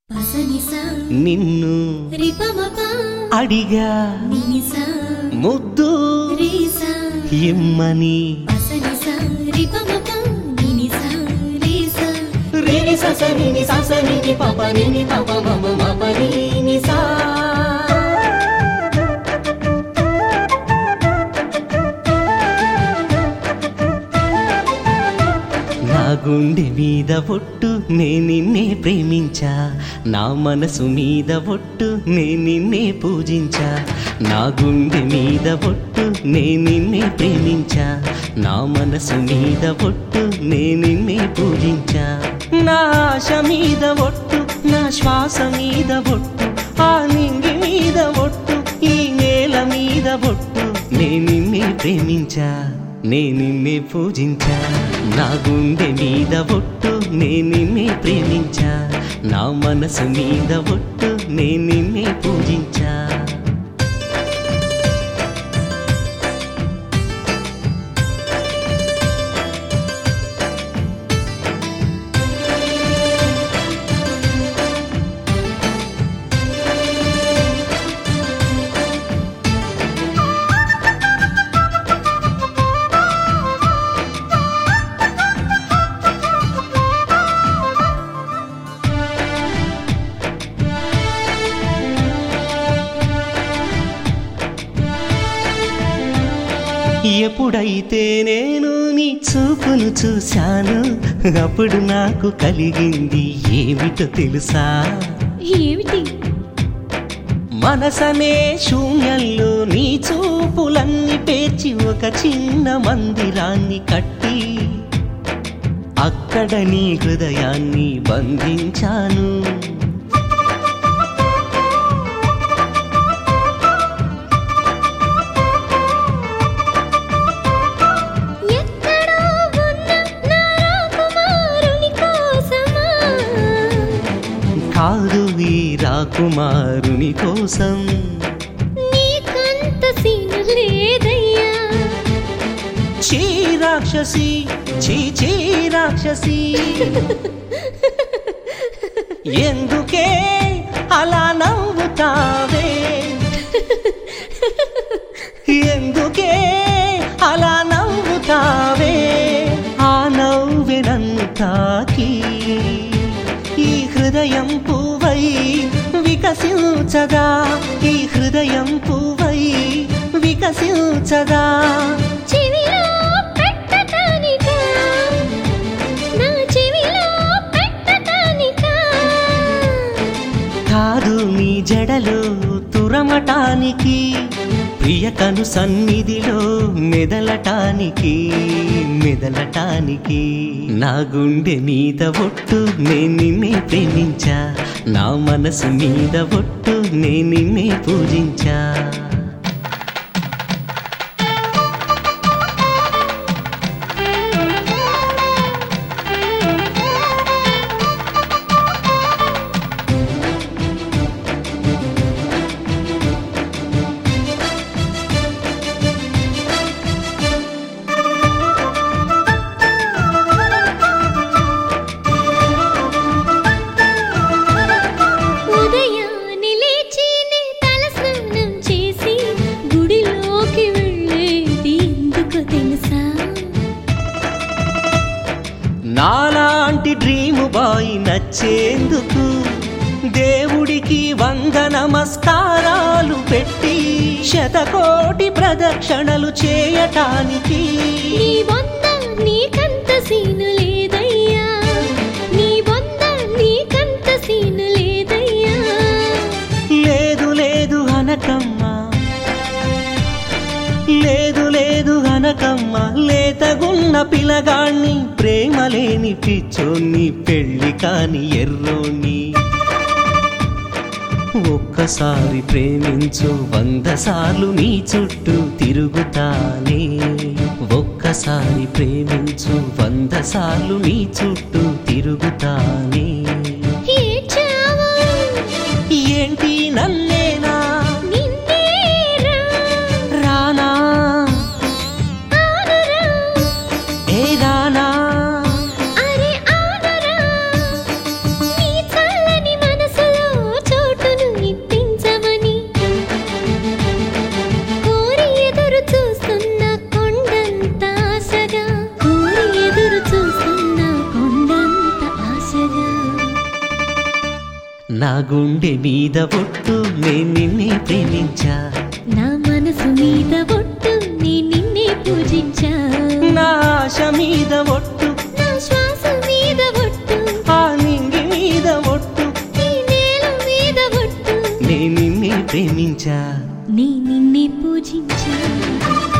పసనిసా నిన్ను రిపమప అడిగా నినిసా ముద్దు రీసా ఇమ్మని పసనిసా రిపమప నినిసా రీసా రేని ససని ససని పప నిని పప మమ మప ని సా నా గుండె మీద ఒట్టు నే నిన్నే ప్రేమించా నా మనసు మీద ఒట్టు నే నిన్నే పూజించా నా గుండె మీద ఒట్టు నే నిన్నే ప్రేమించా నా మనసు మీద ఒట్టు నే నిన్నే పూజించా నా ఆశ మీద ఒట్టు నా శ్వాస మీద ఒట్టు ఆ నింగి మీద ఒట్టు ఈ నేల మీద ఒట్టు నే నిన్నే ప్రేమించా నే నిన్నే పూజించా నా గుండె మీద ఒట్టు నే నిన్నే ప్రేమించా నా మనసు మీద ఒట్టు నే నిన్నే పూజించా ఎప్పుడైతే నేను నీ చూపును చూశాను అప్పుడు నాకు కలిగింది ఏమిటో తెలుసా ఏమిటి మనసనే శూన్యంలో నీ చూపులన్నీ పేర్చి ఒక చిన్న మందిరాన్ని కట్టి అక్కడ నీ హృదయాన్ని బంధించాను ఎక్కడో ఉన్న నా రాకుమారుని కోసమా కాదు ఈ రాకుమారుని కోసం నీకంత సీను లేదయ్యా చీ రాక్షసి చీ చీ రాక్షసి ఎందుకే అలా నవ్వుతావే ఎందుకే అలా నవ్వుతావే ఆ నవ్వె నన్ను తాకి ఈ హృదయం పువ్వై వికసించదా ఈ హృదయం పువ్వై వికసించదా చెవిలో పెట్టటానికా నా చెవిలో పెట్టటానికా కాదు నీ జడలో తురమటానికి ప్రియకను సన్నిధిలో మెదలటానికి మెదలటానికి నా గుండె మీద ఒట్టు నే నిన్నే ప్రేమించా నా మనసు మీద ఒట్టు నే నిన్నే పూజించా ఉదయాన్నే లేచి నే తల స్నానం చేసి గుడిలోకి వెళ్ళేది ఎందుకు తెలుసా నాలాంటి డ్రీమ్ బాయ్ నచ్చేందుకు దేవుడికి వంద నమస్కారాలు పెట్టి శతకోటి ప్రదక్షిణలు చేయటానికి నీ బొంద నీకంత సీను లేదయ్యా నీ బొంద నీకంత సీను లేదయ్యా లేదు లేదు అనకమ్మా లేదు లేదు అనకమ్మ లేతగున్న పిలగాణ్ణి ప్రేమ లేని పిచ్చోన్ని పెళ్లి కాని ఎర్రోని ఒక్కసారి ప్రేమించు వంద సార్లు నీ చుట్టూ తిరుగుతానే ఒక్కసారి ప్రేమించు వంద సార్లు నీ చుట్టూ తిరుగుతానే ఏడ్చావా ఏంటి నన్నేనా నిన్నేరా రానా ఆనురా ఏ రానా అరే ఆనురా నీ చల్లని మనసు గుండె మీద ఒట్టు నేను నిన్నే ప్రేమించా నా మనసు మీద ఒట్టు నీ నిన్నే పూజించా నా ఆశ మీద ఒట్టు నా శ్వాస మీద ఒట్టు ఆ నింగి మీద ఒట్టు ఈ నేల మీద ఒట్టు నేను నిన్నే ప్రేమించా నీ నిన్నే పూజించా